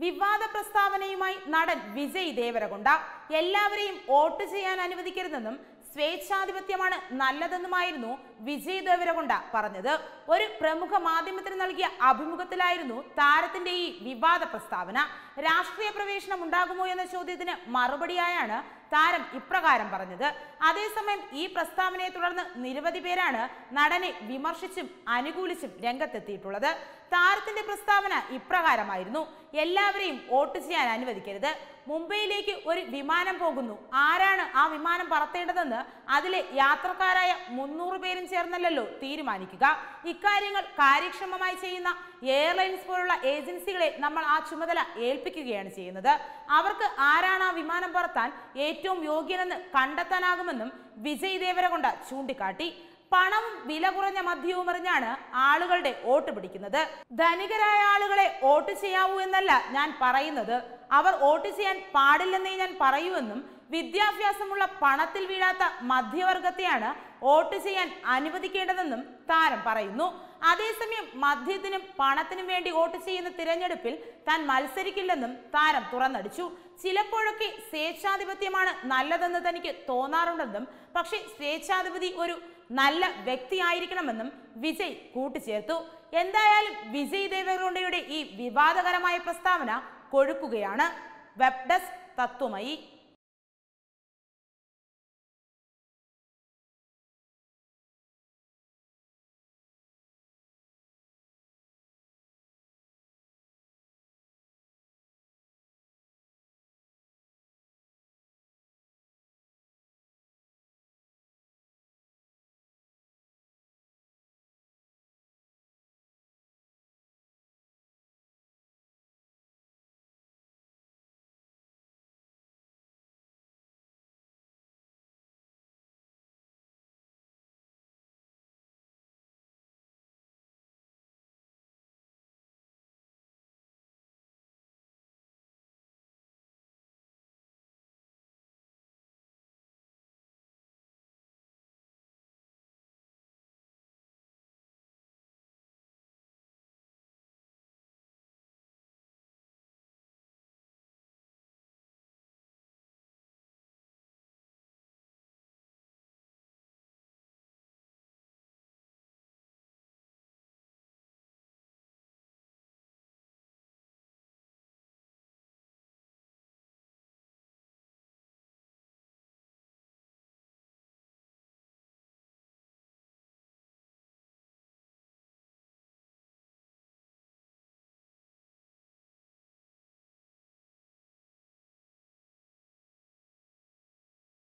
വിവാദ പ്രസ്താവനയുമായി നടൻ വിജയ് ദേവരകൊണ്ട എല്ലാവരെയും വോട്ട് ചെയ്യാൻ അനുവദിക്കരുതെന്നും സ്വേച്ഛാധിപത്യമാണ് നല്ലതെന്നുമായിരുന്നു വിജയ് ദേവരകൊണ്ട പറഞ്ഞത് ഒരു പ്രമുഖ മാധ്യമത്തിന് നൽകിയ അഭിമുഖത്തിലായിരുന്നു താരത്തിന്റെ ഈ വിവാദ പ്രസ്താവന രാഷ്ട്രീയ പ്രവേശനം ഉണ്ടാകുമോ എന്ന ചോദ്യത്തിന് മറുപടിയായാണ് താരം ഇപ്രകാരം പറഞ്ഞത് അതേസമയം ഈ പ്രസ്താവനയെ തുടർന്ന് നിരവധി പേരാണ് നടനെ വിമർശിച്ചും അനുകൂലിച്ചും രംഗത്തെത്തിയിട്ടുള്ളത് താരത്തിന്റെ പ്രസ്താവന ഇപ്രകാരമായിരുന്നു എല്ലാവരെയും വോട്ട് ചെയ്യാൻ അനുവദിക്കരുത് മുംബൈയിലേക്ക് ഒരു വിമാനം പോകുന്നു ആരാണ് ആ വിമാനം പറത്തേണ്ടതെന്ന് അതിലെ യാത്രക്കാരായ മുന്നൂറ് പേരും ചേർന്നല്ലല്ലോ തീരുമാനിക്കുക ഇക്കാര്യങ്ങൾ കാര്യക്ഷമമായി ചെയ്യുന്ന എയർലൈൻസ് പോലുള്ള ഏജൻസികളെ നമ്മൾ ആ ചുമതല ഏൽപ്പിക്കുകയാണ് ചെയ്യുന്നത് അവർക്ക് ആരാണ് ആ വിമാനം പറത്താൻ ഏറ്റവും യോഗ്യനെന്ന് കണ്ടെത്താനാകുമെന്നും വിജയ് ദേവരകൊണ്ട ചൂണ്ടിക്കാട്ടി പണവും വില കുറഞ്ഞ മദ്യവും എറിഞ്ഞാണ് ആളുകളുടെ വോട്ട് പിടിക്കുന്നത് ധനികരായ ആളുകളെ വോട്ട് ചെയ്യാവൂ എന്നല്ല ഞാൻ പറയുന്നത് അവർ വോട്ട് ചെയ്യാൻ പാടില്ലെന്നേ ഞാൻ പറയൂവെന്നും വിദ്യാഭ്യാസമുള്ള പണത്തിൽ വീഴാത്ത മധ്യവർഗത്തെയാണ് വോട്ട് ചെയ്യാൻ അനുവദിക്കേണ്ടതെന്നും താരം പറയുന്നു അതേസമയം മദ്യത്തിനും പണത്തിനും വേണ്ടി വോട്ട് ചെയ്യുന്ന തിരഞ്ഞെടുപ്പിൽ താൻ മത്സരിക്കില്ലെന്നും താരം തുറന്നടിച്ചു ചിലപ്പോഴൊക്കെ സ്വേച്ഛാധിപത്യമാണ് നല്ലതെന്ന് തനിക്ക് തോന്നാറുണ്ടെന്നും പക്ഷേ സ്വേച്ഛാധിപതി ഒരു നല്ല വ്യക്തിയായിരിക്കണമെന്നും വിജയ് കൂട്ടിച്ചേർത്തു എന്തായാലും വിജയ് ദേവഗൗഡയുടെ ഈ വിവാദകരമായ പ്രസ്താവന കൊഴുക്കുകയാണ് വെബ് ഡെസ്ക് തത്വമയി